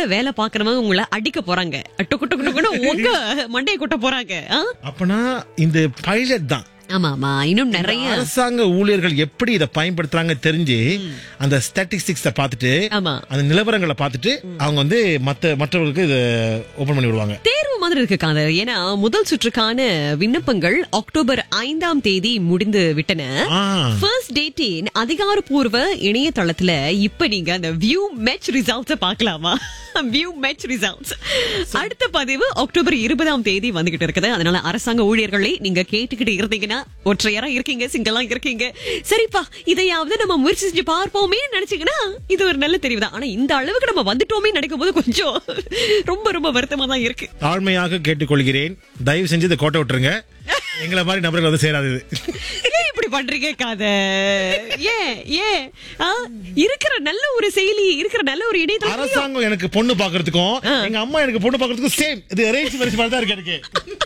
வேலை பாக்குறவங்க உங்களை அடிக்க போறாங்க டொக்கு டொக்கு டொக்குன்னு உங்க மண்டையை கொட்ட போறாங்க ஆ? அப்பனா இந்த பைலட் தான் ஆமா ஆமா இன்னும் நிறைய அரசாங்க ஊழியர்கள் எப்படி இதை பயன்படுத்துறாங்க தெரிஞ்சு அந்த ஸ்டாட்டிஸ்டிக்ஸ பார்த்துட்டு ஆமா அந்த நிலவரங்களை பார்த்துட்டு அவங்க வந்து மத்த மற்றவர்களுக்கு இதை ஓபன் பண்ணி விடுவாங்க தேர்வு மாதிரி இருக்கு காதர் ஏன்னா முதல் சுற்றுக்கான விண்ணப்பங்கள் அக்டோபர் ஐந்தாம் தேதி முடிந்து விட்டன ஆ, ஃபர்ஸ்ட் டேட்டின் அதிகாரப்பூர்வ இணையதளத்துல இப்ப நீங்க அந்த வியூ மேட்ச் ரிசல்ட்ஸ் பார்க்கலாமா வியூ மேட்ச் ரிசல்ட்ஸ் அடுத்த பதிவு அக்டோபர் இருபதாம் தேதி வந்துகிட்டு இருக்குது அதனால அரசாங்க ஊழியர்களை நீங்க கேட்டுக்கிட்டு இருந்தீங்கன்னா ஒற்றையரா இருக்கீங்க சிங்களா இருக்கீங்க சரிப்பா இதையாவது நம்ம முயற்சி செஞ்சு பார்ப்போமே நினைச்சீங்கன்னா இது ஒரு நல்ல தெரிவு தான் ஆனா இந்த அளவுக்கு நம்ம வந்துட்டோமே நினைக்கும் போது கொஞ்சம் ரொம்ப ரொம்ப வருத்தமா தான் இருக்கு தாழ்மையாக கேட்டுக்கொள்கிறேன் தயவு செஞ்சு இதை கோட்டை விட்டுருங்க எங்களை மாதிரி நபர்கள் வந்து சேராது இது. ஏன் இப்படி பண்றீங்க கதை ஏன் ஏன் ஆ, இருக்கிற நல்ல ஒரு செயலி இருக்கிற நல்ல ஒரு இணையதளம் அரசாங்கம் எனக்கு பொண்ணு பாக்குறதுக்கும் எங்க அம்மா எனக்கு பொண்ணு பாக்குறதுக்கும் சேம் இது அரேஞ்ச் மேரேஜ் மாதிரி தான் இருக்கு எனக்கு